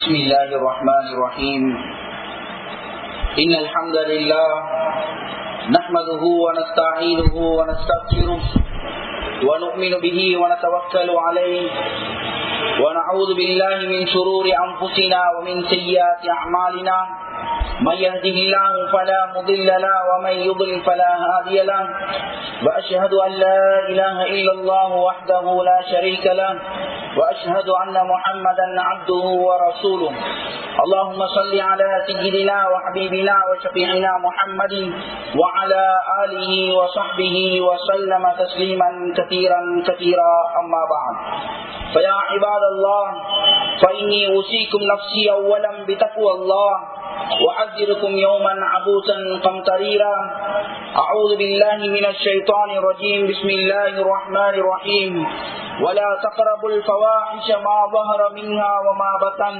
بسم الله الرحمن الرحيم إن الحمد لله نحمده ونستعينه ونستغفره ونؤمن به ونتوكل عليه ونعوذ بالله من شرور أنفسنا ومن سيئات أعمالنا من يهده الله فلا مضل له ومن يضلل فلا هادي له وأشهد أن لا إله إلا الله وحده لا شريك له وأشهد أن محمدا عبده ورسوله اللهم صل على سيدنا وحبيبنا وشفيعنا محمد وعلى آله وصحبه وسلم تسليما كثيرا كثيرا أما بعد فيا عباد الله فإني أوصيكم نفسي أولا بتقوى الله وأحذركم يوما عبوسا قمطريرا أعوذ بالله من الشيطان الرجيم بسم الله الرحمن الرحيم ولا تقربوا الفواحش ما ظهر منها وما بطن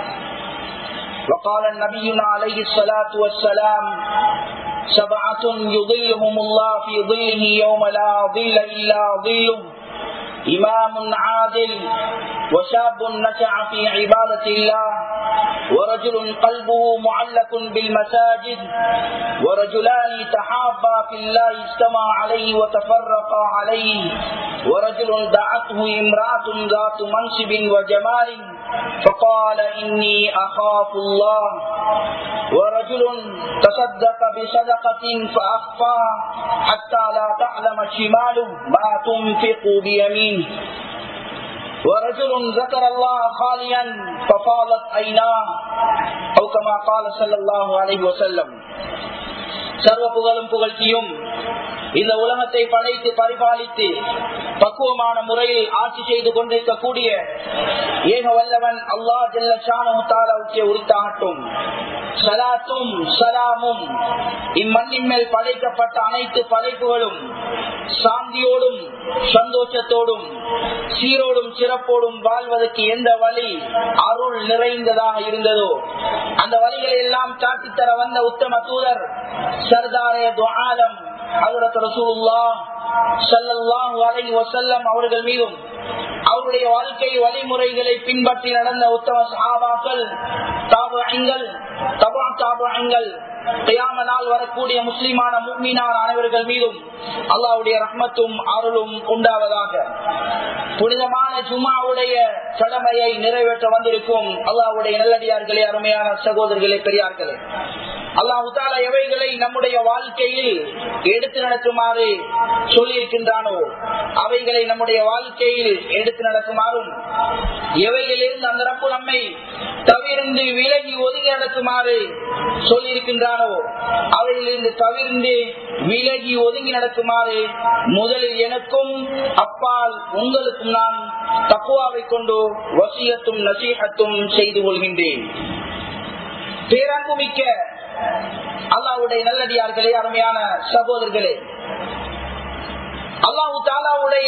وقال النبي عليه الصلاة والسلام سبعة يظلهم الله في ظله يوم لا ظل إلا ظله إمام عادل وشاب نشع في عبادة الله ورجل قلبه معلق بالمساجد ورجلان تحابا في الله اجتمع عليه وتفرقا عليه ورجل دعته امرأة ذات منصب وجمال فقال إني أخاف الله ورجل تصدق بصدقة فأخفاها حتى لا تعلم شماله ما تنفق بيمينه ورجل ذكر الله خاليا ففاضت عيناه أو كما قال صلى الله عليه وسلم சர்வ புகழும் புகழ்ச்சியும் இந்த உலகத்தை படைத்து பரிபாலித்து பக்குவமான முறையில் ஆட்சி செய்து கொண்டிருக்கக்கூடிய ஏக வல்லவன் அல்லா ஜெல்ல ஷானுக்கு உரித்தாகட்டும் சலாத்தும் சலாமும் இம்மண்ணின் மேல் படைக்கப்பட்ட அனைத்து படைப்புகளும் சாந்தியோடும் சந்தோஷத்தோடும் சீரோடும் சிறப்போடும் வாழ்வதற்கு எந்த வழி அருள் நிறைந்ததாக இருந்ததோ அந்த வழிகளை எல்லாம் காட்டித்தர வந்த உத்தம தூதர் சர்தாரே துஆலம் ஹஜரத் ரசூலுல்லாஹ் ஸல்லல்லாஹு அலைஹி வஸல்லம் அவர்கள் மீதும் அவருடைய வாழ்க்கை வழிமுறைகளை பின்பற்றி நடந்த உத்தம சஹாபாக்கள் தாபுங்கள் தபா தாபுங்கள் கியாம நாள் வரக்கூடிய முஸ்லிமான முக்மீனான அனைவர்கள் மீதும் அல்லாவுடைய ரஹ்மத்தும் அருளும் உண்டாவதாக புனிதமான ஜுமாவுடைய கடமையை நிறைவேற்ற வந்திருக்கும் அல்லாவுடைய நல்லடியார்களே அருமையான சகோதரர்களே பெரியார்களே அல்லாஹு தாலா எவைகளை நம்முடைய வாழ்க்கையில் எடுத்து நடக்குமாறு சொல்லியிருக்கின்றானோ அவைகளை நம்முடைய வாழ்க்கையில் எடுத்து நடக்குமாறும் எவைகளிலிருந்து அந்த ரப்பு நம்மை தவிர்ந்து விலகி ஒதுங்கி நடக்குமாறு சொல்லியிருக்கின்றானோ அவைகளிலிருந்து தவிர்ந்து விலகி ஒதுங்கி நடக்குமாறு முதலில் எனக்கும் அப்பால் உங்களுக்கும் நான் தக்குவாவை கொண்டு வசியத்தும் நசீகத்தும் செய்து கொள்கின்றேன் பேரன்புமிக்க அல்லாவுடைய நல்லடியார்களே அருமையான சகோதரர்களே அல்லாஹு தாலாவுடைய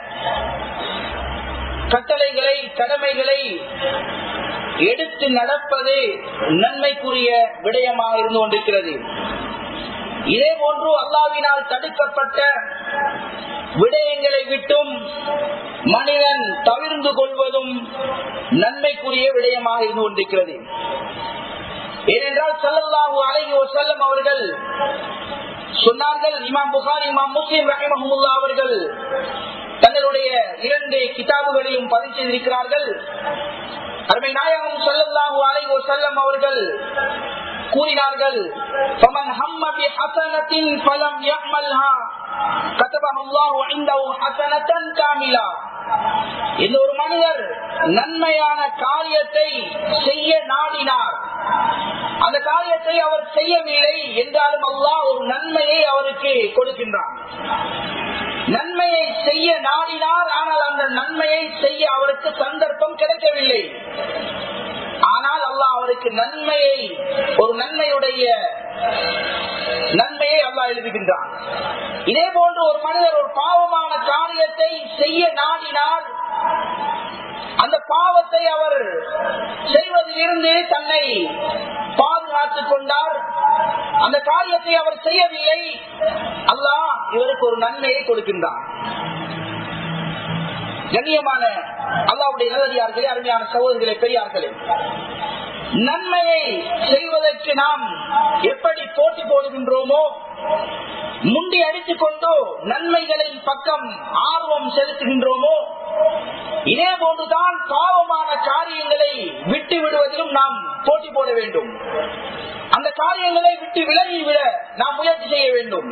கட்டளைகளை கடமைகளை எடுத்து நடப்பது நன்மைக்குரிய விடயமாக இருந்து கொண்டிருக்கிறது இதே போன்று அல்லாவினால் தடுக்கப்பட்ட விடயங்களை விட்டும் மனிதன் தவிர்ந்து கொள்வதும் நன்மைக்குரிய விடயமாக இருந்து கொண்டிருக்கிறது ஏனென்றால் சல்லல்லாஹு அலைஹி வஸல்லம் அவர்கள் சொன்னார்கள் இமாம் புகாரி இமாம் முஸ்லிம் ரஹிமஹமுல்லா அவர்கள் தங்களுடைய இரண்டு கிதாபுகளிலும் பதிவு செய்திருக்கிறார்கள் அருமை நாயகம் சல்லல்லாஹு அலைஹி வஸல்லம் அவர்கள் கூறினார்கள் فمن هم بحسنة فلم يعملها كتبه الله عنده حسنة كاملة இந்த ஒரு மனிதர் நன்மையான காரியத்தை செய்ய நாடினார் அந்த காரியத்தை அவர் செய்யவில்லை என்றாலும் அல்லாஹ் ஒரு நன்மையை அவருக்கு கொடுக்கின்றார் நன்மையை செய்ய நாடினார் ஆனால் அந்த நன்மையை செய்ய அவருக்கு சந்தர்ப்பம் கிடைக்கவில்லை ஆனால் அல்லாஹ் அவருக்கு நன்மையை ஒரு நன்மையுடைய நன்மையை அல்லாஹ் எழுதுகின்றான் இதே போன்று ஒரு மனிதர் ஒரு பாவமான காரியத்தை செய்ய நாடினால் அந்த பாவத்தை அவர் செய்வதிலிருந்து தன்னை பாதுகாத்துக் கொண்டார் அந்த காரியத்தை அவர் செய்யவில்லை அல்லாஹ் இவருக்கு ஒரு நன்மையை கொடுக்கின்றார் கண்ணியமான அல்லாவுடைய நல்லடியார்களே அருமையான சகோதரர்களே பெரியார்களே நன்மையை செய்வதற்கு நாம் எப்படி போட்டி போடுகின்றோமோ முண்டி அடித்துக் கொண்டு நன்மைகளின் பக்கம் ஆர்வம் செலுத்துகின்றோமோ இதே போன்றுதான் பாவமான காரியங்களை விட்டு விடுவதிலும் நாம் போட்டி போட வேண்டும் அந்த காரியங்களை விட்டு விலகி விட நாம் முயற்சி செய்ய வேண்டும்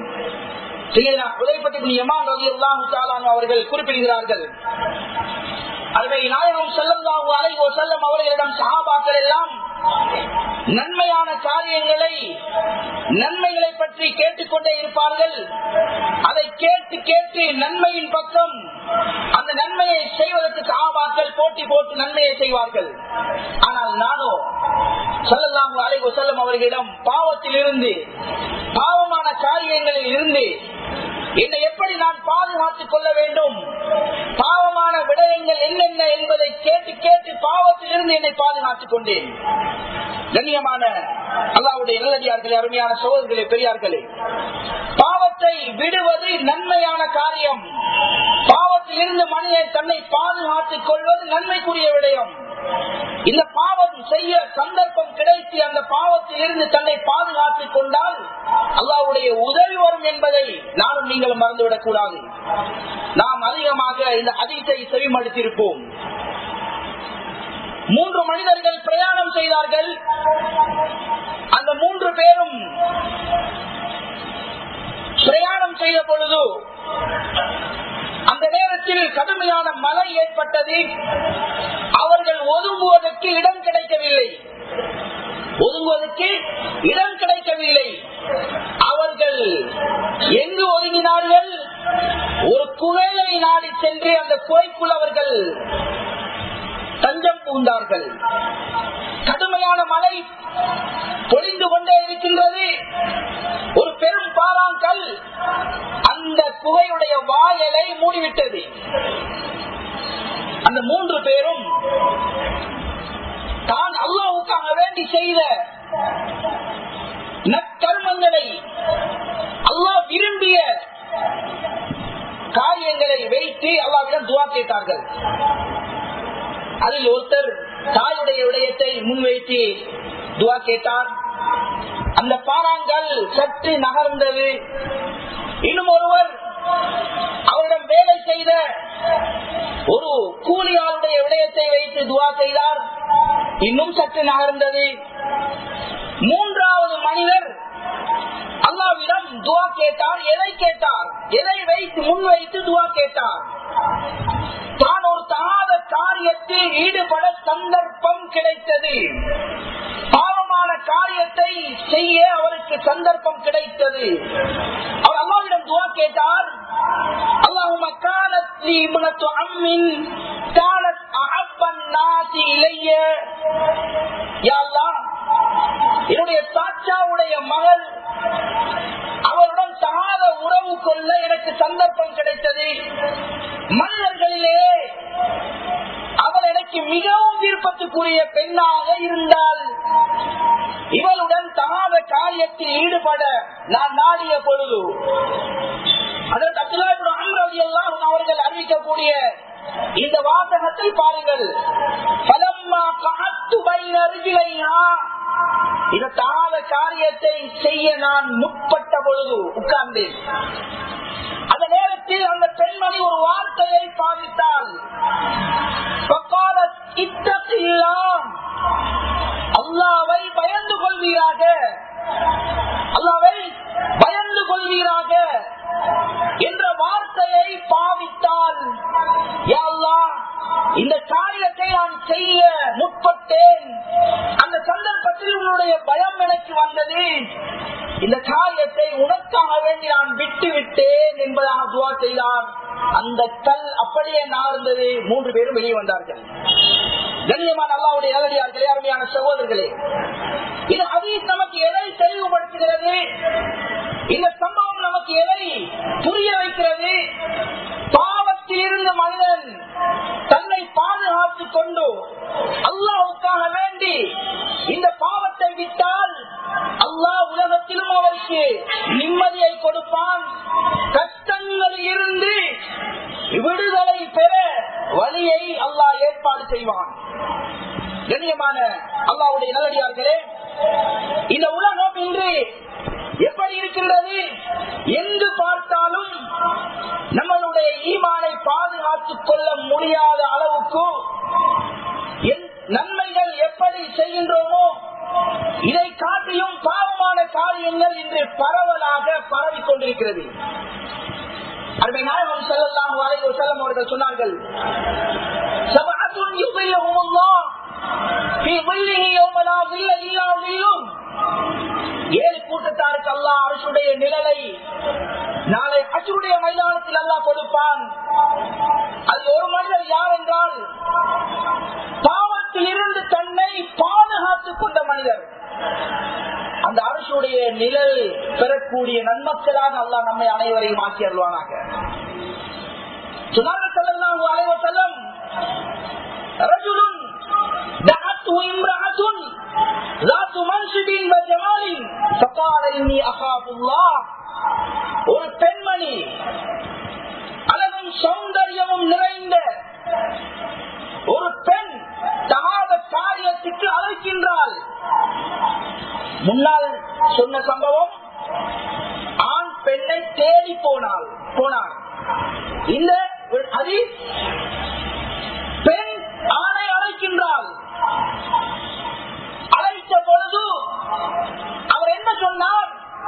அவர்கள் குறிப்பிடுகிறார்கள் அதுவே நாயகம் செல்லம் அலைவோ செல்லம் அவர்களிடம் சகாபாக்கள் எல்லாம் நன்மையான காரியங்களை நன்மைகளை பற்றி கேட்டுக்கொண்டே இருப்பார்கள் அதை கேட்டு கேட்டு நன்மையின் பக்கம் அந்த நன்மையை செய்வதற்கு சகாபாக்கள் போட்டி போட்டு நன்மையை செய்வார்கள் ஆனால் நானோ சொல்லலாம் அலைவோ செல்லம் அவர்களிடம் பாவத்தில் இருந்து பாவமான காரியங்களில் இருந்து என்னை எப்படி நான் பாதுகாத்துக் கொள்ள வேண்டும் பாவமான விடயங்கள் என்னென்ன என்பதை கேட்டு கேட்டு பாவத்தில் இருந்து என்னை பாதுகாத்துக் கொண்டேன் கண்ணியமான அல்லாவுடைய நல்லடியார்களே அருமையான சோதர்களே பெரியார்களே பாவத்தை விடுவது நன்மையான காரியம் பாவத்தில் இருந்து மனிதன் தன்னை பாதுகாத்துக் கொள்வது நன்மைக்குரிய விடயம் இந்த பாவம் செய்ய சந்தர்ப்பம் கிடைத்து அந்த பாவத்தில் இருந்து தன்னை பாதுகாத்துக் கொண்டால் அல்லாவுடைய உதவி வரும் என்பதை நானும் நீங்களும் மறந்துவிடக் கூடாது நாம் அதிகமாக இந்த அதிகத்தை செவிமடுத்திருப்போம் மூன்று மனிதர்கள் பிரயாணம் செய்தார்கள் அந்த மூன்று பேரும் பிரயாணம் செய்த பொழுது அந்த நேரத்தில் கடுமையான மழை ஏற்பட்டது அவர்கள் ஒதுங்குவதற்கு இடம் கிடைக்கவில்லை ஒதுங்குவதற்கு இடம் கிடைக்கவில்லை அவர்கள் எங்கு ஒதுங்கினார்கள் ஒரு குகையை நாடி சென்று அந்த குகைக்குள் அவர்கள் தஞ்சம் பூந்தார்கள் கடுமையான மழை பொழிந்து கொண்டே இருக்கின்றது ஒரு பெரும் பாறாங்கல் அந்த குகையுடைய வாயலை மூடிவிட்டது அந்த மூன்று பேரும் தான் அல்லாவுக்காக வேண்டி செய்த நற்கர்மங்களை அல்லாஹ் விரும்பிய காரியங்களை வைத்து அல்லாவிடம் துவா கேட்டார்கள் அதில் ஒருத்தர் தாயுடைய விடயத்தை முன்வைத்து துவா கேட்டார் அந்த பாறாங்கல் சற்று நகர்ந்தது இன்னும் ஒருவர் அவரிடம் வேலை செய்த ஒரு கூலியாளுடைய விடயத்தை வைத்து துவா செய்தார் இன்னும் சற்று நகர்ந்தது மூன்றாவது மனிதர் அல்லாவிடம் துவா கேட்டார் எதை கேட்டார் எதை வைத்து முன்வைத்து துவா கேட்டார் தான் ஒரு தகாத காரியத்தில் ஈடுபட சந்தர்ப்பம் கிடைத்தது பாவமான காரியத்தை செய்ய அவருக்கு சந்தர்ப்பம் கிடைத்தது அவர் அல்லாவிடம் துவா கேட்டார் அல்லாஹும காலத் லி இப்னத்து அம்மின் காலத் அஹப்பன் நாசி இலைய யா அல்லாஹ் என்னுடைய சாச்சாவுடைய மகள் அவருடன் தகாத உறவு கொள்ள எனக்கு சந்தர்ப்பம் கிடைத்தது மனிதர்களிலே அவள் எனக்கு மிகவும் விருப்பத்துக்குரிய பெண்ணாக இருந்தால் இவளுடன் தகாத காரியத்தில் ஈடுபட நான் நாடிய பொழுது அதற்கு அப்துல்லாஹிபின் அம்ர் ரலியல்லாஹு அன்ஹு அவர்கள் அறிவிக்கக்கூடிய இந்த வாசகத்தை பாருங்கள் பலம்மா கஹத்து பைன ரிஜிலைஹா இந்த தாத காரியத்தை செய்ய நான் முற்பட்ட பொழுது உட்கார்ந்தேன் அந்த நேரத்தில் அந்த பெண்மணி ஒரு வார்த்தையை பாவித்தாள் அல்லாவை பயந்து கொள்வீராக அல்லாவை பயந்து கொள்வீராக என்ற வார்த்தையை பாவித்தால் யா அல்லாஹ், இந்த காரியத்தை நான் செய்ய முற்பட்டேன் அந்த சந்தர்ப்பத்தில் உன்னுடைய பயம் எனக்கு வந்தது இந்த காரியத்தை உனக்காக வேண்டி நான் விட்டு விட்டேன் என்பதாக துவா செய்தார் அந்த கல் அப்படியே நார்ந்தது மூன்று பேரும் வெளியே வந்தார்கள் கண்ணியமான அல்லாவுடைய நல்லடியார்களே அருமையான சகோதரர்களே இது அதீஸ் நமக்கு எதை தெளிவுபடுத்துகிறது இந்த சம்பவம் நமக்கு எதை புரிய வைக்கிறது பாவத்தில் இருந்து மனிதன் தன்னை பாதுகாத்துக் கொண்டு அல்லாவுக்காக வேண்டி இந்த பாவத்தை விட்டால் அல்லாஹ் உலகத்திலும் அவருக்கு நிம்மதியை கொடுப்பான் கஷ்டங்களில் இருந்து விடுதலை பெற வழியை அல்லாஹ் கண்ணியமான அல்லாவுடைய நல்லடியார்களே இந்த உலகம் இன்று எப்படி இருக்கின்றது எங்கு பார்த்தாலும் நம்மளுடைய ஈமானை பாதுகாத்துக் கொள்ள முடியாத அளவுக்கு நன்மைகள் எப்படி செய்கின்றோமோ இதை காட்டியும் பாவமான காரியங்கள் இன்று பரவலாக பரவிக் கொண்டிருக்கிறது அருமை நாயகம் செல்லலாம் வரைவு செல்லம் அவர்கள் சொன்னார்கள் ஏழு கூட்டத்தாருக்கு அல்லா அரசுடைய நிழலை நாளை அச்சுடைய மைதானத்தில் அல்லா கொடுப்பான் அது ஒரு மனிதர் யார் என்றால் பாவத்தில் இருந்து தன்னை பாதுகாத்துக் கொண்ட மனிதர் அந்த அரசுடைய நிழல் பெறக்கூடிய நன்மக்களாக அல்லா நம்மை அனைவரையும் ஆக்கி அருள்வானாக சொன்னார்கள் செல்லம் அலைவ செல்லம் ரஜுலுன் دعته امرأة ذات منصب وجمال فقال إني أخاف الله ஒரு பெண்மணி அழகும் சௌந்தரியமும் நிறைந்த ஒரு பெண் தகாத காரியத்துக்கு அழைக்கின்றாள் முன்னால் சொன்ன சம்பவம் ஆண் பெண்ணை தேடி போனாள் போனாள் இந்த அதி பெண் ஆணை அழைக்கின்றாள் அழைத்த பொழுது அவர் என்ன சொன்னார்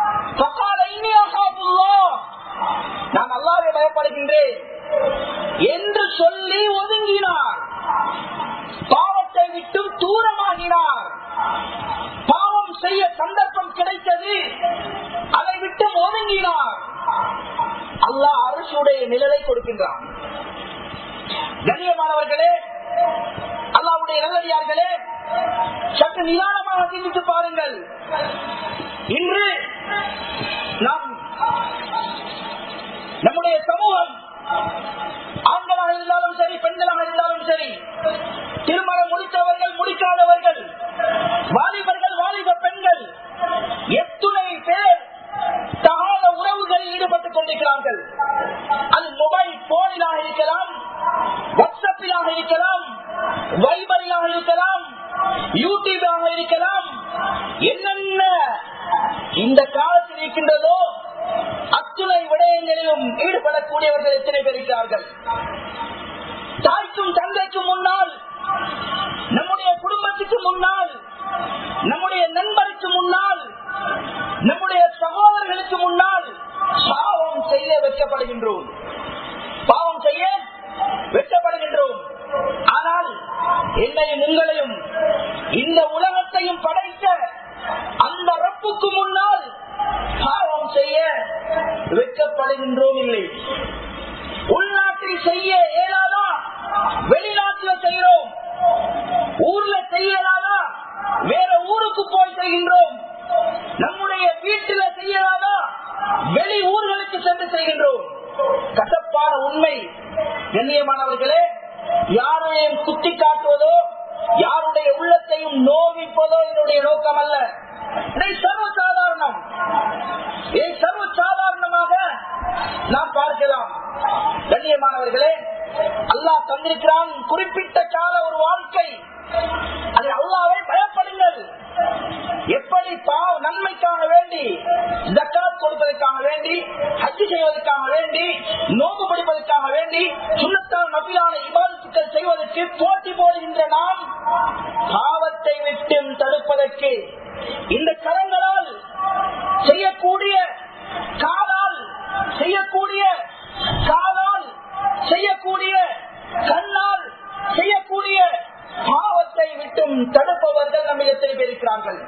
நான் அல்லாவே பயப்படுகின்றேன் என்று சொல்லி ஒதுங்கினார் பாவத்தை விட்டு தூரமாகினார் பாவம் செய்ய சந்தர்ப்பம் கிடைத்தது அதை விட்டு ஒதுங்கினார் அல்லாஹ் அரசுடைய நிழலை கொடுக்கின்றான் கண்ணியமானவர்களே அல்லாவுடைய நல்லடியார்களே சற்று நிதானமாக சிந்தித்து பாருங்கள் இன்று நாம் நம்முடைய சமூகம் ஆண்களாக இருந்தாலும் சரி பெண்களாக இருந்தாலும் சரி திருமணம் முடித்தவர்கள் முடிக்காதவர்கள் வாலிபர்கள் வாலிப பெண்கள் எத்துணை பேர் தகாத உறவுகளில் ஈடுபட்டுக் கொண்டிருக்கிறார்கள் அது மொபைல் போனிலாக இருக்கலாம் வாட்ஸ்அப்பிலாக இருக்கலாம் வைபரிலாக இருக்கலாம் யூடியூபாக இருக்கலாம் என்னென்ன இந்த காலத்தில் இருக்கின்றதோ அத்துணை விடயங்களிலும் ஈடுபடக்கூடியவர்கள் எத்தனை பேர் இருக்கிறார்கள் தாய்க்கும் தந்தைக்கும் முன்னால் நம்முடைய குடும்பத்துக்கு முன்னால் நம்முடைய நண்பருக்கு முன்னால் நம்முடைய சகோதரர்களுக்கு முன்னால் பாவம் செய்ய வைக்கப்படுகின்றோம் பாவம் செய்ய வெட்டப்படுகின்றோம் ஆனால் என்னையும் உங்களையும் இந்த உலகத்தையும் படைத்த அந்த ரப்புக்கு முன்னால் பாவம் செய்ய வெட்கப்படுகின்றோம் இல்லை உள்நாட்டில் செய்ய இயலாதா வெளிநாட்டில் செய்கிறோம் ஊர்ல செய்யலாதா வேற ஊருக்கு போய் செய்கின்றோம் நம்முடைய வீட்டில செய்யலாதா வெளி ஊர்களுக்கு சென்று செய்கின்றோம் கசப்பான உண்மை கண்ணியமானவர்களே யாரையும் குத்தி காட்டுவதோ யாருடைய உள்ளத்தையும் நோவிப்பதோ என்னுடைய நோக்கம் அல்ல இதை சர்வசாதாரணம் இதை சர்வசாதாரணமாக நாம் பார்க்கலாம் கண்ணியமானவர்களே அல்லாஹ் தந்திருக்கிறான் குறிப்பிட்ட கால ஒரு வாழ்க்கை அது அல்லாவை பயப்படுங்கள் எப்படி பாவ நன்மைக்காக வேண்டி ஜக்காத் கொடுப்பதற்காக வேண்டி ஹஜ் செய்வதற்காக வேண்டி நோக்கு படிப்பதற்காக வேண்டி சுண்ணத்தால் நபிலான இபாதத்துக்கள் செய்வதற்கு போட்டி போடுகின்ற நாம் பாவத்தை விட்டு தடுப்பதற்கு இந்த கரங்களால் செய்யக்கூடிய காலால் செய்யக்கூடிய காலால் செய்யக்கூடிய கண்ணால் செய்யக்கூடிய பாவத்தை விட்டும் தடுப்பவர்கள் நம்ம எத்தனை பேர் இருக்கிறார்கள்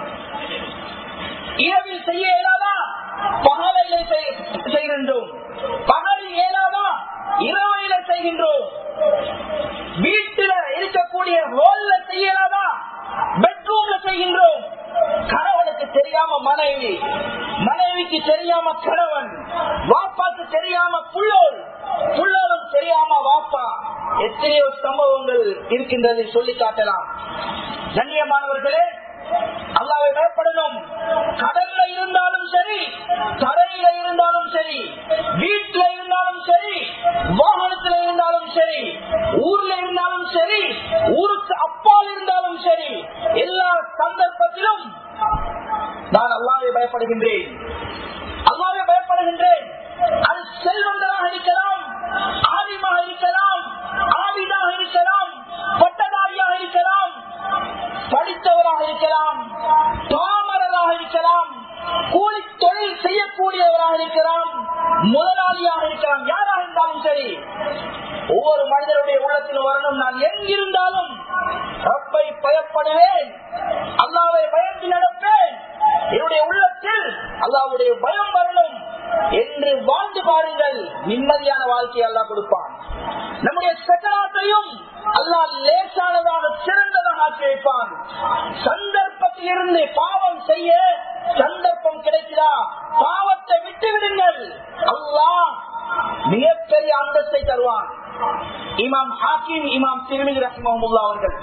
இரவில் செய்ய இயலாதா பகலையில செய்கின்றோம் பகலில் இயலாதா இரவையில செய்கின்றோம் வீட்டில இருக்கக்கூடிய ஹோல்ல செய்யலாதா பெட்ரூம்ல செய்கின்றோம் கணவனுக்கு தெரியாம மனைவி மனைவிக்கு தெரியாம கணவன் வாப்பாக்கு தெரியாம புள்ளோல் புள்ளோலும் தெரியாம வாப்பா எத்தனையோ சம்பவங்கள் இருக்கின்றது சொல்லி காட்டலாம் கண்ணியமானவர்களே அல்லாவை பயப்படணும் கடல்ல இருந்தாலும் சரி தரையில இருந்தாலும் சரி வீட்டுல இருந்தாலும் சரி வாகனத்துல இருந்தாலும் சரி ஊர்ல இருந்தாலும் சரி ஊருக்கு அப்பால் இருந்தாலும் சரி எல்லா சந்தர்ப்பத்திலும் நான் அல்லாவை பயப்படுகின்றேன் அல்லாவை பயப்படுகின்றேன் அது செல்வந்தராக இருக்கலாம் ஆலிமாக இருக்கலாம் ஆவிதாக இருக்கலாம் பட்டதாரியாக இருக்கலாம் படித்தவராக இருக்கலாம் பாமரராக இருக்கலாம் கூலி தொழில் செய்யக்கூடியவராக இருக்கலாம் முதலாளியாக இருக்கலாம் யாராக இருந்தாலும் சரி ஒவ்வொரு மனிதனுடைய உள்ளத்தில் வரணும் நான் எங்கிருந்தாலும் ரப்பை பயப்படுவேன் அல்லாவை பயந்து நடப்பேன் என்னுடைய உள்ளத்தில் அல்லாவுடைய பயம் வரணும் என்று வாழ்ந்து பாருங்கள் நிம்மதியான வாழ்க்கையை அல்லா கொடுப்பான் நம்முடைய சக்கராத்தையும் அல்லா லேசானதாக சிறந்ததாக ஆக்கி வைப்பான் சந்தர்ப்பத்தில் இருந்து பாவம் செய்ய சந்தர்ப்பம் கிடைக்கிறா பாவத்தை விட்டு விடுங்கள் அல்லாஹ் மிகப்பெரிய அந்தஸ்தை தருவான் இமாம் ஹாக்கிம் இமாம் திருமிதி ரஹிமஹமுல்லா அவர்கள்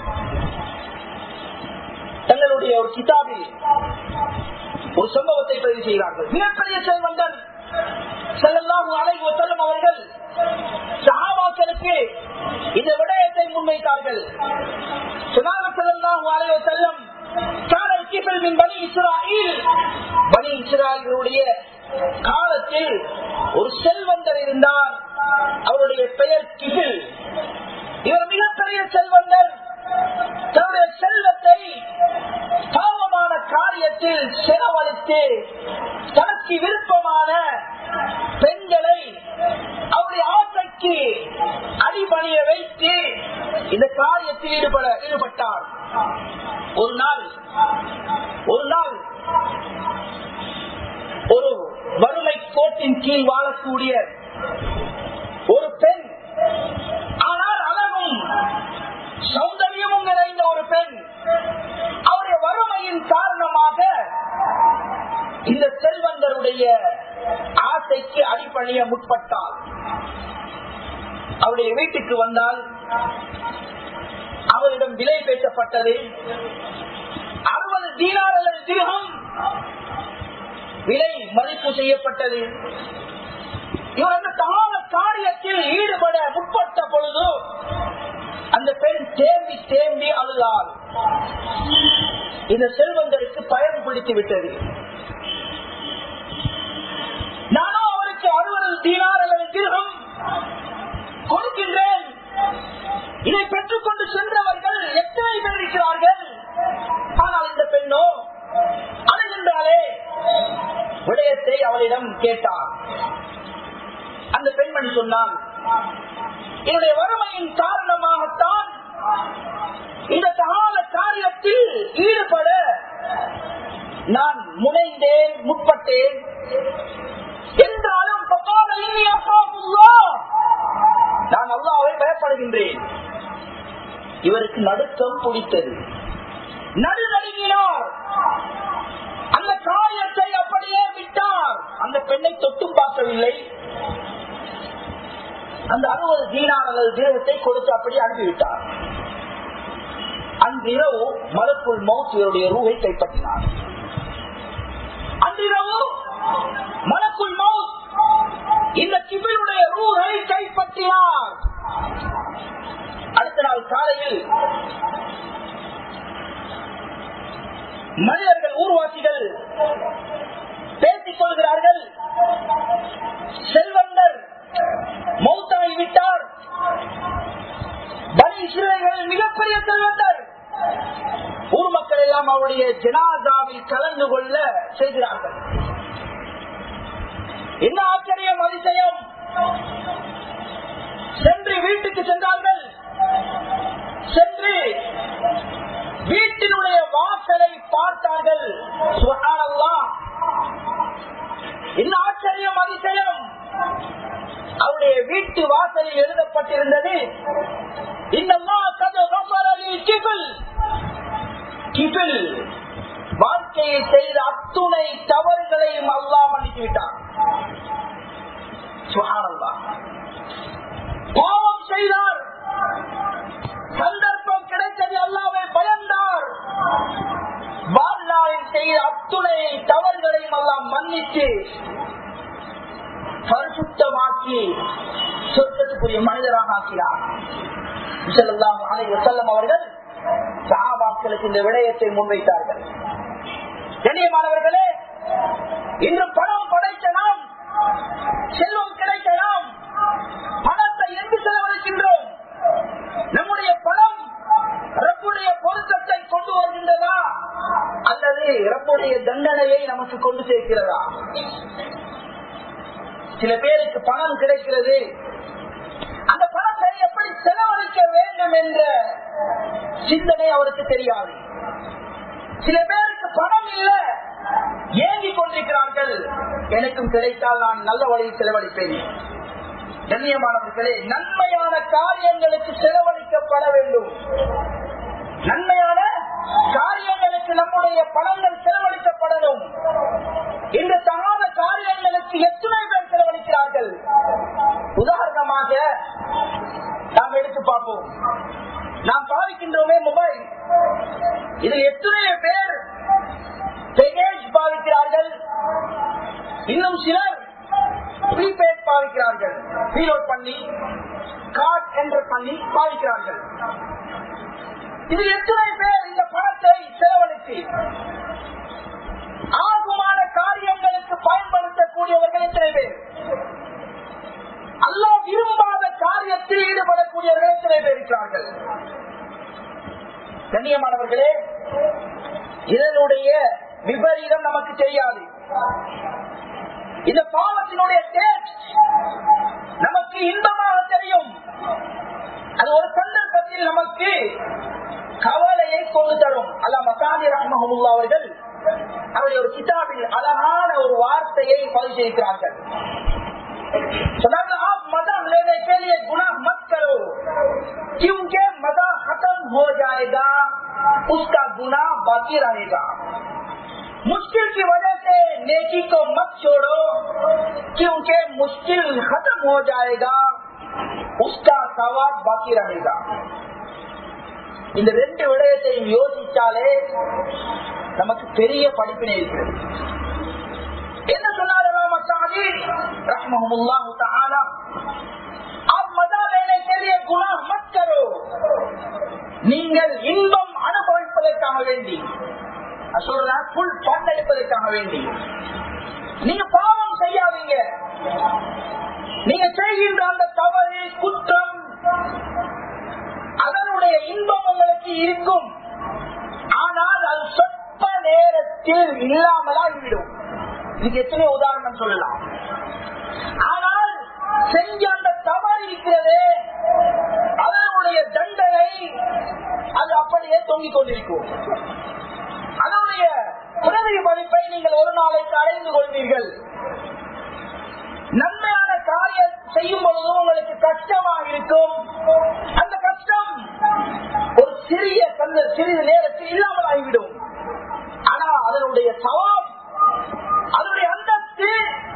தங்களுடைய ஒரு கிதாபில் ஒரு சம்பவத்தை பதிவு செய்கிறார்கள் மிகப்பெரிய செல்வந்தன் செல்லலாம் அலைவு செல்லும் அவர்கள் சஹாபாக்களுக்கு இந்த விடயத்தை முன்வைத்தார்கள் சொன்னார்கள் செல்லலாம் அலைவு செல்லும் பனி இஸ்ராயில் பனி இஸ்ராயலுடைய காலத்தில் ஒரு செல்வந்தர் இருந்தார் அவருடைய பெயர் கிபில் இவர் மிகப்பெரிய செல்வந்தர் தன்னுடைய செல்வத்தை பாவமான காரியத்தில் செலவழித்து தனக்கு விருப்பமான பெண்களை அவருடைய ஆசைக்கு அடிபணிய வைத்து இந்த காரியத்தில் ஈடுபட ஈடுபட்டார் ஒரு நாள் ஒரு நாள் ஒரு வறுமை கோட்டின் கீழ் வாழக்கூடிய ஒரு பெண் ஆனால் அழகும் சௌந்தரியமும் நிறைந்த ஒரு பெண் அவருடைய வறுமையின் காரணமாக இந்த செல்வந்தருடைய ஆசைக்கு அடிப்பணிய முற்பட்டால் அவருடைய வீட்டுக்கு வந்தால் அவரிடம் விலை பேசப்பட்டது அறுபது தீனார் அல்லது திருகம் விலை மதிப்பு செய்யப்பட்டது இவர் அந்த தகாத காரியத்தில் ஈடுபட முற்பட்ட பொழுது அந்த பெண் தேம்பி தேம்பி அழுதாள் இந்த செல்வந்தருக்கு பயம் பிடித்து விட்டது நானோ அவருக்கு அறுபது தீனார் அல்லது திருகம் கொடுக்கின்றேன் இதை பெற்றுக்கொண்டு சென்றவர்கள் எத்தனை பேர் இருக்கிறார்கள் ஆனால் இந்த பெண்ணோ அணுகின்றாலே விடயத்தை அவளிடம் கேட்டார் அந்த பெண்மணி சொன்னான் என்னுடைய வறுமையின் காரணமாகத்தான் இந்த தகால காரியத்தில் ஈடுபட நான் முனைந்தேன் முற்பட்டேன் என்றாலும் நான் அல்லாவை பயப்படுகின்றேன் இவருக்கு நடுக்கம் பிடித்தது நடுநடுங்கினார் அந்த காரியத்தை அப்படியே விட்டார் அந்த பெண்ணை தொட்டும் பார்க்கவில்லை அந்த அறுபது தீனார் அல்லது தேவத்தை கொடுத்து அப்படி அனுப்பிவிட்டார் அன்றிரவு மலக்குள் மௌத் இவருடைய ரூவை கைப்பற்றினார் அன்றிரவு மலக்குள் மௌத் இந்த கிபிலுடைய ரூவை கைப்பற்றினார் அடுத்த நாள் காலையில் மனிதர்கள் ஊர்வாசிகள் பேசிக் கொள்கிறார்கள் செல்வந்தர் மௌத்தாகி விட்டார் பனி இஸ்ரேல்கள் மிகப்பெரிய செல்வந்தர் ஊர் மக்கள் எல்லாம் அவருடைய ஜனாதாவில் கலந்து கொள்ள செய்கிறார்கள் என்ன ஆச்சரியம் அதிசயம் சென்று வீட்டுக்கு சென்றார்கள் சென்று வீட்டினுடைய வாசலை பார்த்தார்கள் சுகானல்லாம் என்ன ஆச்சரியம் அதிசயம் அவருடைய வீட்டு வாசலில் எழுதப்பட்டிருந்தது இன்னம்மா கதை கிபில் கிபில் வாழ்க்கையில் செய்த அத்துணை தவறுகளையும் அல்லா மன்னித்து விட்டான் சுகானல்லா பாவம் செய்தார் சந்தர்ப்பம் கிடைத்தது அல்லாவை பயந்தார் செய்த அத்துணை தவறுகளையும் எல்லாம் மன்னித்து பரிசுத்தமாக்கி சொர்க்கத்துக்குரிய மனிதராக ஆக்கிறார் செல்லம் அவர்கள் சகாபாக்களுக்கு இந்த விடயத்தை முன்வைத்தார்கள் கண்ணியமானவர்களே இன்று பணம் படைத்த நாம் செல்வம் கிடைத்த நாம் பணத்தை எங்கு செலவழிக்கின்றோம் நம்முடைய பணம் ரப்புடைய பொருத்தத்தை கொண்டு வருகின்றதா அல்லது ரப்புடைய தண்டனையை நமக்கு கொண்டு சேர்க்கிறதா சில பேருக்கு பணம் கிடைக்கிறது அந்த பணத்தை எப்படி செலவழிக்க வேண்டும் என்ற சிந்தனை அவருக்கு தெரியாது சில பேருக்கு பணம் இல்ல ஏங்கிக் கொண்டிருக்கிறார்கள் எனக்கும் கிடைத்தால் நான் நல்ல வழியில் செலவழிப்பேன் கண்ணியமானவர்களே நன்மையான காரியங்களுக்கு செலவழிக்கப்பட வேண்டும் நன்மையான காரியங்களுக்கு நம்முடைய பணங்கள் செலவழிக்கப்படணும் இந்த தகாத காரியங்களுக்கு எத்தனை பேர் செலவழிக்கிறார்கள் உதாரணமாக நாம் எடுத்து பார்ப்போம் நாம் பாவிக்கின்றோமே மொபைல் இதில் எத்தனை பேர் பேக்கேஜ் பாவிக்கிறார்கள் இன்னும் சிலர் ப்ரீபெய்ட் பாவிக்கிறார்கள் ரீலோட் பண்ணி கார்ட் என்டர் பண்ணி பாவிக்கிறார்கள் இதில் எத்தனை பேர் இந்த பணத்தை செலவழித்து ஆகுமான காரியங்களுக்கு பயன்படுத்தக்கூடியவர்கள் எத்தனை பேர் அல்லா விரும்பாத காரியத்தில் ஈடுபடக்கூடியவர்கள் எத்தனை பேர் இருக்கிறார்கள் கண்ணியமானவர்களே இதனுடைய விபரீதம் நமக்கு தெரியாது இந்த பாவத்தினுடைய டேஸ்ட் நமக்கு இன்பமாக தெரியும் அது ஒரு சந்தர்ப்பத்தில் நமக்கு கவலையை கொண்டு தரும் அல்ல மசாதி ரஹ்மஹமுல்லா அவர்கள் அவருடைய ஒரு கிதாபில் அழகான ஒரு வார்த்தையை பதிவு செய்கிறார்கள் आप मदद लेने के लिए गुनाह मत करो क्योंकि मदा खत्म हो जाएगा उसका गुनाह बाकी रहेगा मुश्किल की वजह से नेकी को मत छोड़ो क्योंकि मुश्किल खत्म हो जाएगा उसका सवाब बाकी रहेगा இந்த ரெண்டு விடயத்தையும் யோசித்தாலே நமக்கு பெரிய படிப்பினை இருக்கிறது என்ன சொன்னார் நீங்கள் இன்பம் அனுபவிப்பதற்காக வேண்டி சொல்றேன் புல் பண் எடுப்பதற்காக வேண்டி நீங்க பாவம் செய்யாதீங்க நீங்க செய்கின்ற அந்த தவறு குற்றம் அதனுடைய இன்பம் உங்களுக்கு இருக்கும் ஆனால் அது சொற்ப நேரத்தில் இல்லாமலாகிவிடும் இதுக்கு எத்தனை உதாரணம் சொல்லலாம் ஆனால் செஞ்ச அந்த தவறு இருக்கிறது அதனுடைய தண்டனை அது அப்படியே தொங்கிக் கொண்டிருக்கும் அதனுடைய உதவி மதிப்பை நீங்கள் ஒரு நாளைக்கு அடைந்து கொள்வீர்கள் நன்மையான காரியம் செய்யும் பொழுதும் உங்களுக்கு கஷ்டமாக இருக்கும் அந்த கஷ்டம் ஒரு சிறிய கந்த சிறிது நேரத்தில் இல்லாமல் ஆகிவிடும் ஆனா அதனுடைய சவால் அதனுடைய அந்தஸ்து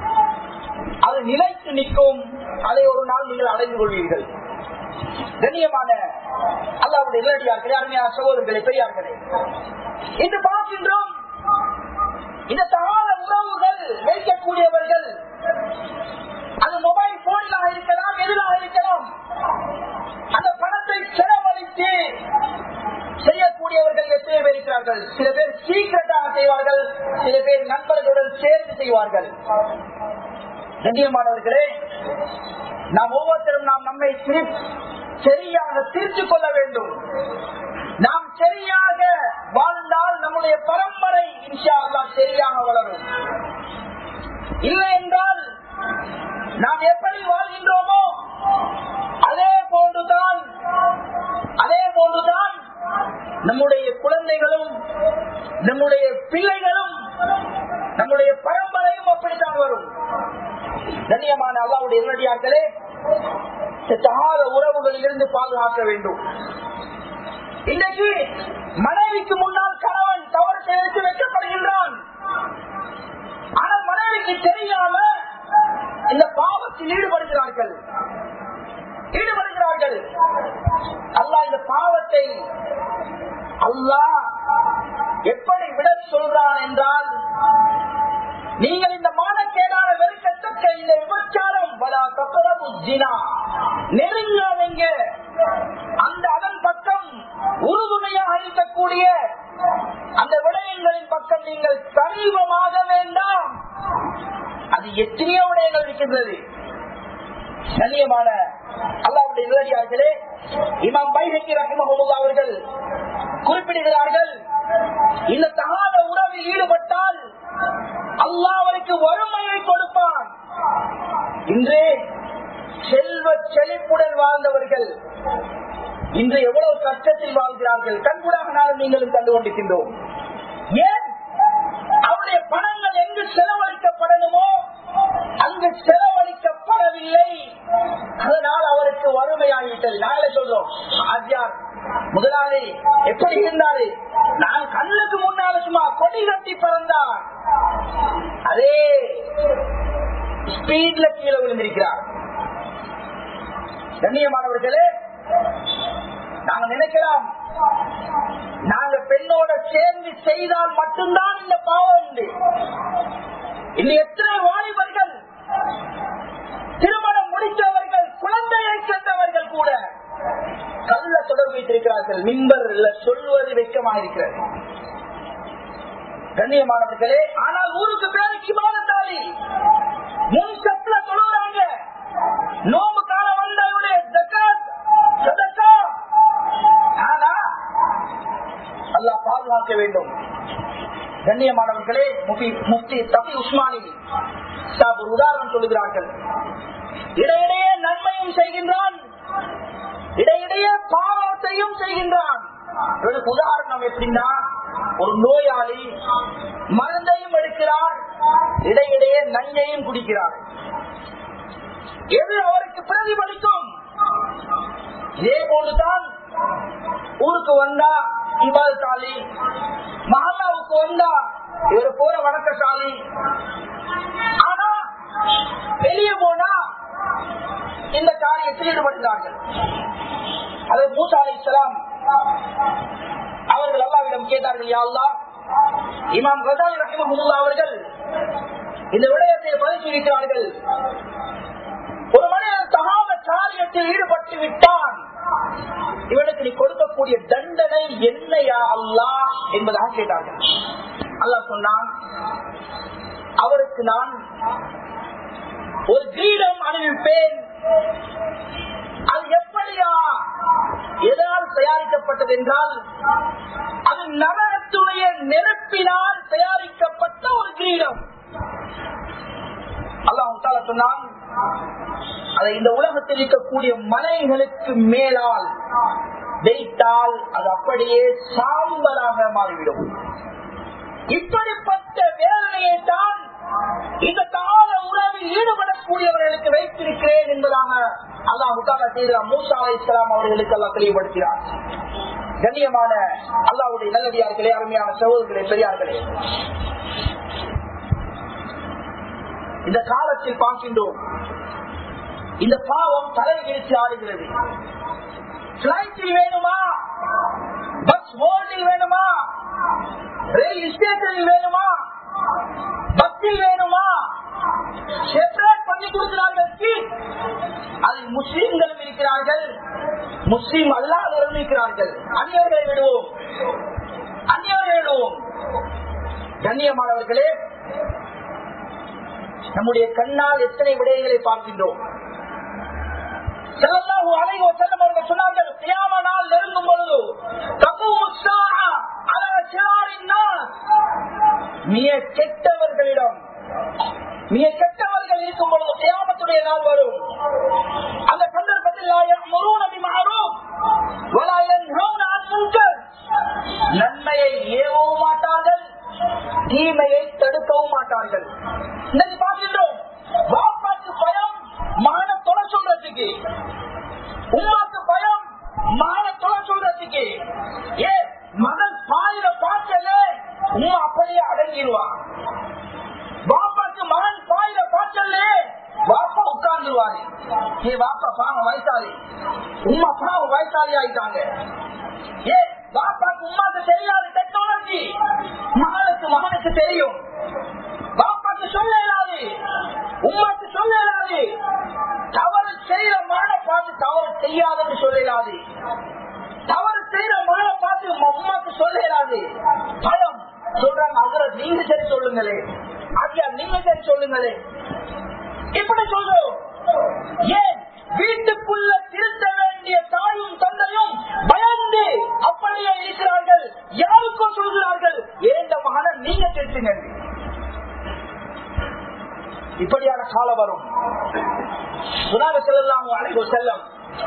அது நிலைத்து நிற்கும் அதை ஒரு நாள் நீங்கள் அடைந்து கொள்வீர்கள் கண்ணியமான அல்லாவுடைய நேரடியார்களே அருமையான சகோதரர்களை பெரியார்களே இன்று பார்க்கின்றோம் இந்த தகாத உறவுகள் வைக்கக்கூடியவர்கள் அது மொபைல் போனிலாக இருக்கலாம் எதிராக இருக்கலாம் அந்த பணத்தை செலவழித்து செய்யக்கூடியவர்கள் எத்தனை பேர் இருக்கிறார்கள் சில பேர் சீக்கிரட்டாக செய்வார்கள் சில பேர் நண்பர்களுடன் சேர்ந்து செய்வார்கள் கண்ணியமானவர்களே நாம் ஒவ்வொருத்தரும் நாம் நம்மை சரியாக திருத்திக் கொள்ள வேண்டும் நாம் சரியாக வாழ்ந்தால் நம்முடைய பரம்பரை இன்ஷா அல்லா சரியாக வளரும் இல்லை என்றால் நாம் எப்படி வாழ்கின்றோமோ அதே போன்றுதான் அதே போன்றுதான் நம்முடைய குழந்தைகளும் நம்முடைய பிள்ளைகளும் நம்முடைய பரம்பரையும் அப்படித்தான் வரும் கண்ணியமான அல்லாவுடைய நேரடியார்களே தகாத உறவுகளில் இருந்து பாதுகாக்க வேண்டும் இன்றைக்கு மனைவிக்கு முன்னால் கணவன் தவறு செய்து வைக்கப்படுகின்றான் ஆனால் மனைவிக்கு தெரியாம இந்த பாவத்தில் ஈடுபடுகிறார்கள் ஈடுபடுகிறார்கள் அல்லாஹ் இந்த பாவத்தை அல்லாஹ் எப்படி விட சொல்றான் என்ற நீங்கள் இந்த மானக்கேடான வெறுக்கத்தக்க இந்த விபச்சாரம் வலா கப்பரபு ஜினா நெருங்காதீங்க அந்த அதன் பக்கம் உறுதுணையாக இருக்கக்கூடிய அந்த விடயங்களின் பக்கம் நீங்கள் சமீபமாக வேண்டாம் அது எத்தனையோ விடயங்கள் இருக்கின்றது கண்ணியமான அல்லாவுடைய நிலடியார்களே இமாம் பைஹக்கி ரஹிமஹமுல்லா அவர்கள் குறிப்பிடுகிறார்கள் இந்த தகாத உறவில் ஈடுபட்டால் அல்லாஹ் அவருக்கு வறுமையை கொடுப்பான் இன்று செல்வ செழிப்புடன் வாழ்ந்தவர்கள் இன்று எவ்வளவு கஷ்டத்தில் வாழ்கிறார்கள் கண்கூடாக நாளும் நீங்களும் கண்டு கொண்டிருக்கின்றோம் ஏன் அவருடைய பணங்கள் எங்கு செலவழிக்கப்படணுமோ அங்கு செலவழிக்கப்படவில்லை அதனால் அவருக்கு வறுமையாகிவிட்டது நாளை சொல்றோம் ஆஜியார் முதலாளி எப்படி இருந்தாரு நான் கண்ணுக்கு முன்னால சும்மா கொடி கட்டி பிறந்தார் அதே ஸ்பீட்ல கீழே விழுந்திருக்கிறார் கண்ணியமானவர்களே நாங்க நினைக்கலாம் நாங்க பெண்ணோட சேர்ந்து செய்தால் மட்டும்தான் இந்த பாவம் உண்டு இந்த எத்தனை வாலிபர்கள் திருமணம் முடித்தவர்கள் குழந்தையை சேர்ந்தவர்கள் கூட கல்ல தொடர்பு வைத்திருக்கிறார்கள் மின்பர் சொல்வது வெக்கமாக இருக்கிறது கண்ணியமானவர்களே ஆனால் ஊருக்கு பேருக்கு மாதத்தாளி முன் சப்ல தொழுறாங்க நோம்பு காலம் வந்தவருடைய ஜக்காத் சதக்கா ஆனா அல்லாஹ் பாதுகாக்க வேண்டும் கண்ணியமானவர்களே முஃபி முஃப்தி தபி உஸ்மானி சாப் ஒரு உதாரணம் சொல்லுகிறார்கள் இடையிடையே நன்மையும் செய்கின்றான் இடையிடையே பாவத்தையும் செய்கின்றான் இவனுக்கு உதாரணம் எப்படின்னா ஒரு நோயாளி மருந்தையும் எடுக்கிறார் இடையிடையே நஞ்சையும் குடிக்கிறார் எது அவருக்கு பிரதிபலிக்கும் இதே போன்றுதான் ஊருக்கு வந்தா இவாழ்த்தாளி மஹல்லாவுக்கு வந்தா இவர் போற வணக்கசாலி ஆனா வெளியே போனா இந்த காரியத்தில் ஈடுபடுகிறார்கள் அது மூசா அலி இஸ்லாம் அவர்கள் அல்லாவிடம் கேட்டார்கள் யா அல்லாஹ் இமாம் கசாலி ரஹிமஹுல்லா அவர்கள் இந்த விடயத்தை பரிசீலிக்கிறார்கள் ஒரு மனிதன் தகாத காரியத்தில் ஈடுபட்டு விட்டான் இவனுக்கு நீ கொடுக்கக்கூடிய தண்டனை என்னையா அல்லாஹ் என்பதாக கேட்டார்கள் அல்லாஹ் சொன்னான் அவருக்கு நான் ஒரு கிரீடம் அணிவிப்பேன் அது எப்படியா எதால் தயாரிக்கப்பட்டது என்றால் அது நரகத்துடைய நெருப்பினால் தயாரிக்கப்பட்ட ஒரு கிரீடம் அல்லாஹ் சொன்னான் அதை இந்த உலகத்தில் இருக்கக்கூடிய மலைகளுக்கு மேலால் வைத்தால் அது அப்படியே சாம்பலாக மாறிவிடும் இப்படிப்பட்ட வேதனையை தான் இந்த கால உறவில் ஈடுபடக்கூடியவர்களுக்கு வைத்திருக்கிறேன் என்பதாக அல்லாஹ் முத்தாலா செய்தார் மூசா அலை இஸ்லாம் அவர்களுக்கு எல்லாம் தெளிவுபடுத்தினார் கண்ணியமான அல்லாவுடைய நல்லடியார்களே அருமையான சகோதரர்களே பெரியார்களே இந்த காலத்தில் பார்க்கின்றோம் இந்த பாவம் தலைவிரித்து ஆடுகிறது பிளைட்டில் வேணுமா பஸ் ஹோல்டில் வேணுமா ரயில் ஸ்டேஷனில் வேணுமா பஸ்ஸில் வேணுமா செப்பரேட் பண்ணி கொடுக்கிறார்கள் சீட் அதில் முஸ்லீம்களும் இருக்கிறார்கள் முஸ்லீம் அல்லாதவர்களும் இருக்கிறார்கள் அந்நியர்களை விடுவோம் அந்நியர்களை விடுவோம் கண்ணியமானவர்களே நம்முடைய கண்ணால் எத்தனை விடயங்களை பார்க்கின்றோம் ஸல்லல்லாஹு அலைஹி வஸல்லம் அவர்கள் சொன்னார்கள் கியாம நாள் நெருங்கும் பொழுது தகுவு ஸாஅ அலா ஷிராரின் நாஸ் மிக கெட்டவர்களிடம் மிக கெட்டவர்கள் இருக்கும் பொழுது கியாமத்துடைய நாள் வரும் அந்த சந்தர்ப்பத்தில் லா யஅமுரூன பிமஅரூஃப் வலா யன்ஹவுன அன் முன்கர் நன்மையை ஏவவும் மாட்டார்கள் தீமையை தடுக்கவும் மாட்டார்கள் இன்னைக்கு பார்க்கின்றோம் வாப்பாக்கு பயம் மகனை தொலை சொல்றதுக்கு உமாக்கு பயம் மகனை தொலை சொல்றதுக்கு ஏ மகன் பாயில பாய்ச்சல உமா அப்படியே அடங்கிடுவான் வாப்பாக்கு மகன் பாயில பாய்ச்சல வாப்பா உட்கார்ந்துருவாரு ஏ வாப்பா பாவம் வயசாளி உமா பாவம் வயசாளி ஆயிட்டாங்க ஏ பாப்பாக்கு உமாக்கு தெரியாது டெக்னாலஜி மகனுக்கு மகனுக்கு தெரியும் பாப்பாக்கு சொல்லலாது தவறு செய்யற மகனை பார்த்து தவறு செய்யாதுன்னு சொல்லலாது தவறு செய்யற மகனை பார்த்து அம்மாக்கு சொல்லலாது பயம் சொல்றாங்க அதுல நீங்க சரி சொல்லுங்களே ஐயா நீங்க சரி சொல்லுங்களே இப்படி சொல்றோம் ஏன் வீட்டுக்குள்ள திருத்த வேண்டிய தாயும் தந்தையும் பயந்து அப்படியே இருக்கிறார்கள் யாருக்கும் சொல்கிறார்கள் ஏந்த மகனை நீங்க திருத்துங்க இப்படியான காலம் வரும் குணாக செல்லலாம் அழைப்பு செல்லம்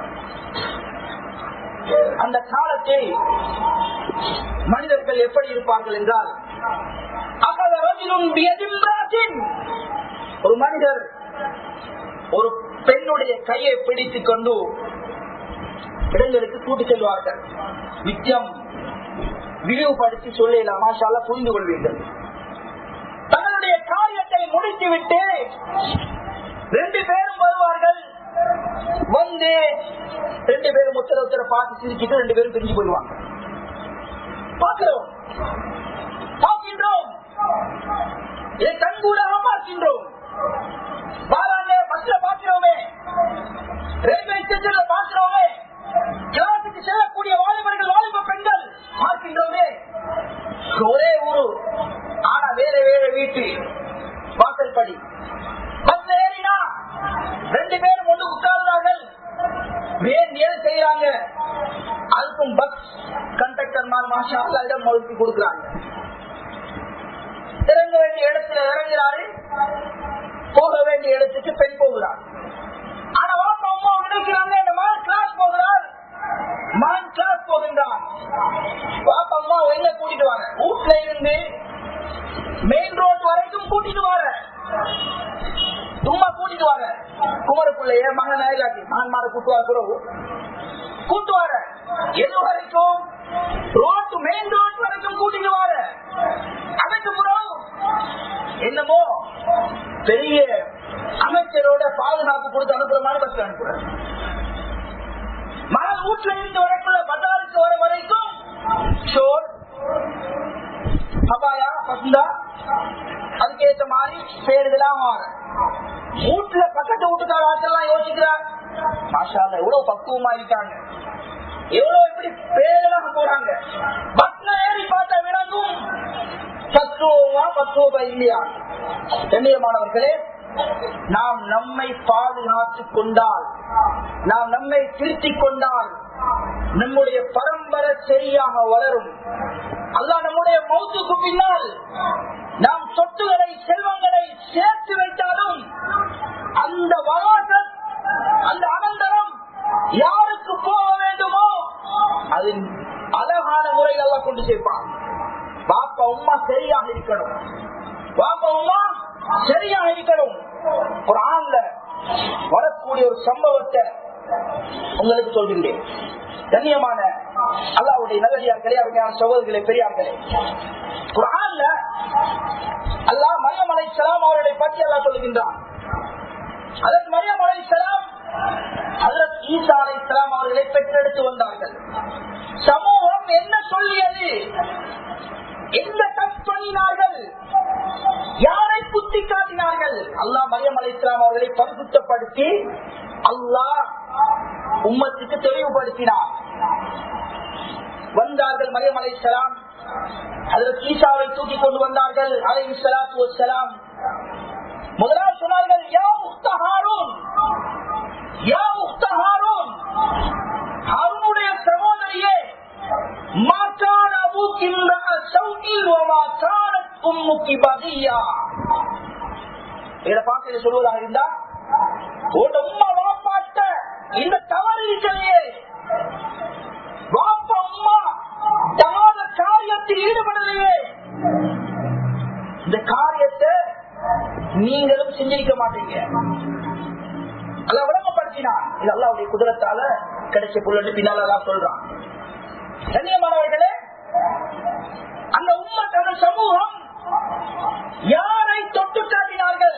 அந்த காலத்தில் மனிதர்கள் எப்படி இருப்பார்கள் என்றால் அகல ரஜினும் பியதிம்ராஜின் ஒரு மனிதர் ஒரு பெண்ணுடைய கையை பிடித்துக் கொண்டு இடங்களுக்கு கூட்டி செல்வார்கள் நித்தியம் விரிவுபடுத்தி சொல்லலாம் மாஷால புரிந்து கொள்வீர்கள் தன்னுடைய காரியத்தை முடித்துவிட்டு ரெண்டு பேரும் வருவார்கள் வந்து ரெண்டு பேரும் ஒருத்தர ஒருத்தர பார்த்து சிரிச்சுட்டு ரெண்டு பேரும் பிரிஞ்சு போயிடுவாங்க பார்க்கிறோம் பார்க்கின்றோம் இதை கண்கூடாக பார்க்கின்றோம் பாராங்க பஸ்ல பார்க்கிறோமே ரயில்வே ஸ்டேஷன்ல பார்க்கிறோமே கிளாஸுக்கு செல்லக்கூடிய வாலிபர்கள் வாலிப பெண்கள் பார்க்கின்றோமே ஒரே ஊரு ஆனா வேற வேற வீட்டு வாசல் படி பஸ் ஏறினா ரெண்டு பேரும் ஒண்ணு உட்கார்ந்தார்கள் வேன் ஏது செய்யறாங்க அதுக்கும் பஸ் கண்டக்டர் மார் மாஷா இடம் ஒதுக்கி கொடுக்குறாங்க இறங்க வேண்டிய இடத்துல இறங்குறாரு போக வேண்டிய இடத்துக்கு பெண் போகிறார் ஆனா வாப்பா அம்மா நினைக்கிறாங்க இந்த மகன் கிளாஸ் போகிறார் மகன் கிளாஸ் போகின்றான் பாப்பா அம்மா எங்க கூட்டிட்டு வாங்க வீட்டுல இருந்து மெயின் ரோட் வரைக்கும் கூட்டிட்டு வாங்க சும்மா கூட்டிட்டு வாங்க குமரப்புள்ளைய மகன் இல்லாட்டி மகன் மாற கூட்டுவாங்க பிறகு கூட்டு வார எது வரைக்கும் ரோட்டு மெயின் ரோட் வரைக்கும் கூட்டிட்டு வார அதுக்கு பிறகு என்னமோ பெரிய அமைச்சரோட பாதுகாப்பு கொடுத்து அனுப்புற மாதிரி பஸ் அனுப்புறேன் மகன் வீட்டுல இருந்து வரக்குள்ள பஜாருக்கு வர வரைக்கும் ஷோர் பபாயா பசுந்தா அதுக்கேற்ற மாதிரி பேருதெல்லாம் மாறும் வீட்டுல பக்கத்து வீட்டுக்கார ஆட்கள் யோசிக்கிறார் மாஷா எவ்வளவு பக்குவமா இருக்காங்க எவ்வளவு எப்படி பேரெல்லாம் போறாங்க பஸ்ல ஏறி பார்த்தா விளங்கும் பத்து ரூபா பத்து ரூபாய் இல்லையா கண்ணியமானவர்களே நாம் நம்மை பாதுகாத்துக் கொண்டால் நாம் நம்மை திருத்திக் கொண்டால் நம்முடைய பரம்பரை சரியாக வளரும் அல்ல நம்முடைய மௌத்துக்கு பின்னால் நாம் சொத்துகளை செல்வங்களை சேர்த்து வைத்தாலும் அந்த வராசத் அந்த அனந்தரம் யாருக்கு போக வேண்டுமோ அது அழகான முறையில் எல்லாம் கொண்டு சேர்ப்பான் பாப்பா உமா சரியாக இருக்கணும் பாப்பா உமா சரியாக இருக்கணும் ஒரு ஆண்ல வரக்கூடிய ஒரு சம்பவத்தை உங்களுக்கு சொல்கின்றேன் கண்ணியமான அல்லாவுடைய நல்லடியார்களே அவர்களான சகோதரர்களே பெரியார்களே குரான்ல அல்லாஹ் மரியம் அலை சலாம் அவர்களை பற்றி அல்லா சொல்லுகின்றான் அதற்கு மரியம் அலை சலாம் அதற்கு ஈசா அலை சலாம் அவர்களை பெற்றெடுத்து வந்தார்கள் சமூகம் என்ன சொல்லியது எந்த தப் பண்ணினார்கள் யாரை குத்தி காட்டினார்கள் அல்லாஹ் மரியம் அலை இஸ்லாம் அவர்களை பரிசுத்தப்படுத்தி அல்லாஹ் உம்மத்துக்கு தெளிவுபடுத்தினார் வந்தார்கள் மரியம் அலை இஸ்லாம் அதற்கு ஈசாவை தூக்கி கொண்டு வந்தார்கள் அலை சலாத்து வசலாம் முதலாவது சொன்னார்கள் யா முக்த ஹாரூன் யா முக்த ஹாரூன் ஹாரூனுடைய சகோதரியே மாற்றான அபூக்கின்ற சௌகில் மாற்றான உம்முக்கி பதியா இதை பார்த்து சொல்வதாக இருந்தா உன் உம்மா வாப்பாட்ட இந்த தவறு இருக்கலையே வாப்பா அம்மா தகாத காரியத்தில் ஈடுபடலையே இந்த காரியத்தை நீங்களும் செஞ்சிருக்க மாட்டீங்க அல்ல விளங்கப்படுத்தினான் இது அல்லாவுடைய குதிரத்தால கிடைச்ச புள்ளட்டு பின்னால எல்லாம் சொல்றான் கண்ணியமானவர்களே அந்த உம்மத் அந்த சமூகம் யாரை தொட்டு காட்டினார்கள்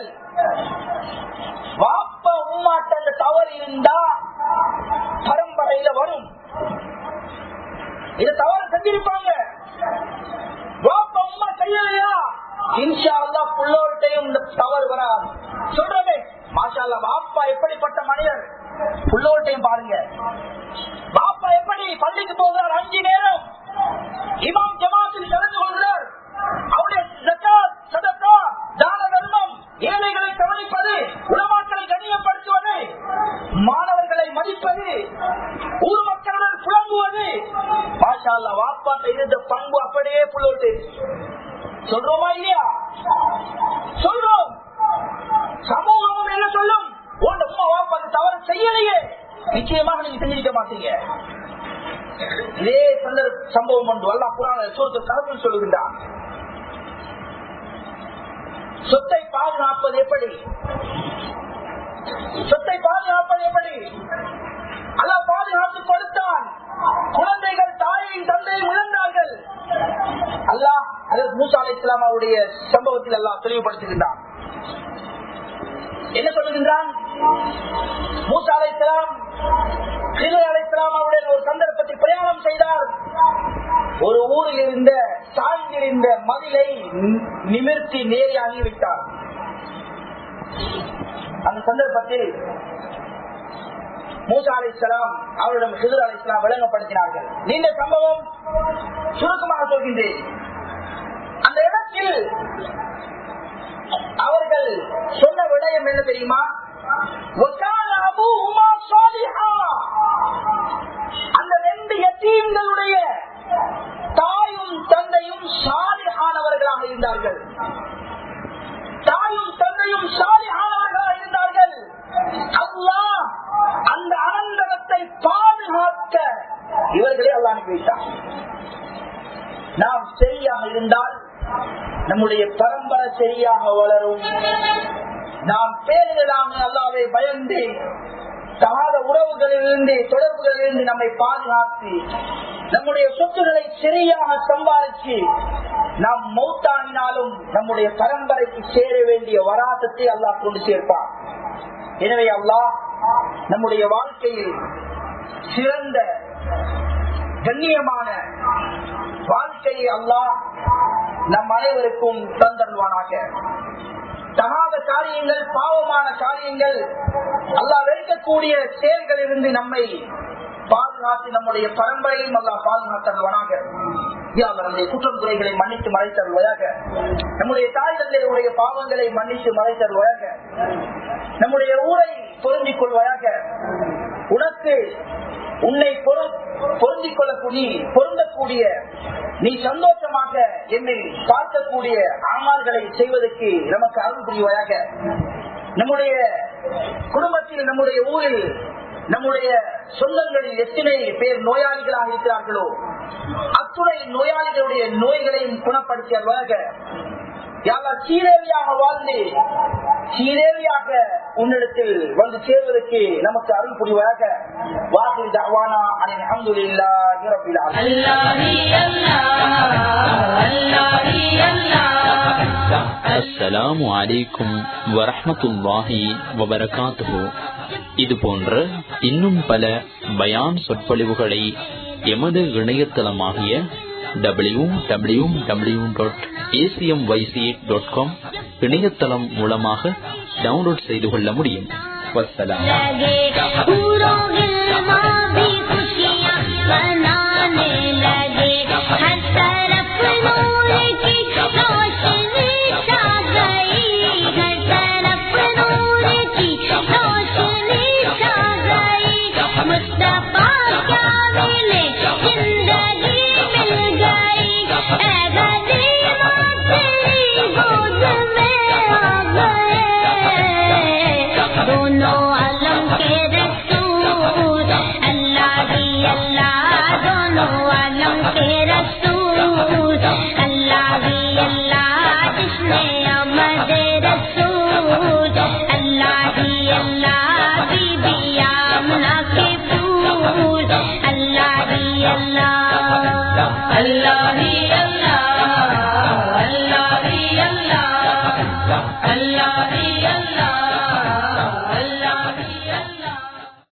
வாப்ப உம்மாட்ட அந்த தவறு இருந்தா பரம்பரையில வரும் இது தவறு செஞ்சிருப்பாங்க வாப்ப உம்மா செய்யலையா இன்ஷா அல்லா புள்ளோட்டையும் இந்த தவறு வராது சொல்றதே மாஷா மாஷால்லா பாப்பா எப்படிப்பட்ட மனிதர் புள்ளோட்டையும் பாருங்க பாப்பா எப்படி பள்ளிக்கு போகிறார் அஞ்சு நேரம் இமாம் ஜமாத்தில் கலந்து கொள்கிறார் அவருடைய ஜக்காத் சதக்கா தான தர்மம் ஏழைகளை கவனிப்பது உலமாக்களை கண்ணியப்படுத்துவது மாணவர்களை மதிப்பது ஊர் மக்களுடன் புலம்புவது மாஷால்லா வாப்பாட்ட இருந்த பண்பு அப்படியே புள்ளோட்டு சொல்றோமா இல்லையா சொல்றோம் சமூகமும் என்ன சொல்லும் உன் அம்மா வாப்பா அந்த தவறு செய்யலையே நிச்சயமாக நீங்க செஞ்சிருக்க மாட்டீங்க இதே சந்தர்ப்ப சம்பவம் ஒன்று அல்லா புராண சோத்து கலப்பில் சொல்லுகின்றான் சொத்தை பாதுகாப்பது எப்படி சொத்தை பாதுகாப்பது எப்படி அல்லா பாதுகாத்து கொடுத்தான் குழந்தைகள் தாயையும் தந்தையும் இழந்தார்கள் அல்லாஹ் அதற்கு மூசா அலை இஸ்லாமாவுடைய சம்பவத்தில் எல்லாம் தெளிவுபடுத்துகின்றான் என்ன சொல்லுகின்றான் மூசா அலை இஸ்லாம் அலை இஸ்லாம் அவருடைய ஒரு சந்தர்ப்பத்தில் பிரயாணம் செய்தார் ஒரு ஊரில் இருந்த சாய்ந்திருந்த மதிலை நிமிர்த்தி நேரியாகி விட்டார் அந்த சந்தர்ப்பத்தில் மூசா அலி இஸ்லாம் அவரிடம் ஹிதர் அலி இஸ்லாம் விளங்கப்படுத்தினார்கள் நீண்ட சம்பவம் சுருக்கமாக சொல்கின்றேன் அந்த இடத்தில் அவர்கள் சொன்ன விடயம் என்ன தெரியுமா அந்த ரெண்டு எத்தீம்களுடைய தாயும் தந்தையும் சாலிஹானவர்களாக இருந்தார்கள் தாயும் தந்தையும் சாலிஹானவர்களாக இருந்தார்கள் அல்லாஹ் அந்த அனந்தரத்தை பாதுகாக்க இவர்களே அல்லா அனுப்பி வைத்தார் நாம் சரியாக இருந்தால் நம்முடைய பரம்பரை சரியாக வளரும் நாம் பேரிடலாக அல்லாவை பயந்து தகாத உறவுகளிலிருந்து தொடர்புகளிலிருந்து நம்மை பாதுகாத்து நம்முடைய சொத்துக்களை சரியாக சம்பாதிச்சு நாம் மௌத்தானினாலும் நம்முடைய பரம்பரைக்கு சேர வேண்டிய வராசத்தை அல்லாஹ் கொண்டு சேர்ப்பார் எனவே அல்லாஹ் நம்முடைய வாழ்க்கையில் சிறந்த கண்ணியமான வாழ்க்கையை அல்லாஹ் நம் அனைவருக்கும் தந்தருவானாக தகாத காரியங்கள் பாவமான காரியங்கள் அல்லா வெறுக்கக்கூடிய செயல்களிலிருந்து நம்மை பாதுகாத்து நம்முடைய பரம்பரையும் அல்லா பாதுகாத்தருவானாக நம்முடைய குற்றம் குறைகளை மன்னித்து மறைத்தருவாயாக நம்முடைய தாய் தந்தையுடைய பாவங்களை மன்னித்து மறைத்தருவாயாக நம்முடைய ஊரை பொருந்திக் கொள்வாயாக உனக்கு உன்னை பொருந்திக் கொள்ளக்கூடிய பொருந்தக்கூடிய நீ சந்தோஷமாக என்னை பார்க்கக்கூடிய ஆமால்களை செய்வதற்கு நமக்கு அருள் புரிவாயாக நம்முடைய குடும்பத்தில் நம்முடைய ஊரில் நம்முடைய சொந்தங்களில் எத்தனை பேர் நோயாளிகளாக இருக்கிறார்களோ அத்துணை நோயாளிகளுடைய நோய்களையும் குணப்படுத்திய யாரா சீரேவியாக வாழ்ந்து சீரேவியாக உன்னிடத்தில் வந்து சேர்வதற்கு நமக்கு அருள் புரிவாக வாக்கு தவானா அலின் அஹமதுல்லா அஸ்ஸலாமு அலைக்கும் வரஹமத்துல்லாஹி வபரகாத்துஹு இது போன்ற இன்னும் பல பயான் சொற்பொழிவுகளை எமது இணையதளமாகிய W W W dot ACM YC dot com இணையதளம் மூலமாக டவுன்லோட் செய்து கொள்ள முடியும் வசலாம் Allah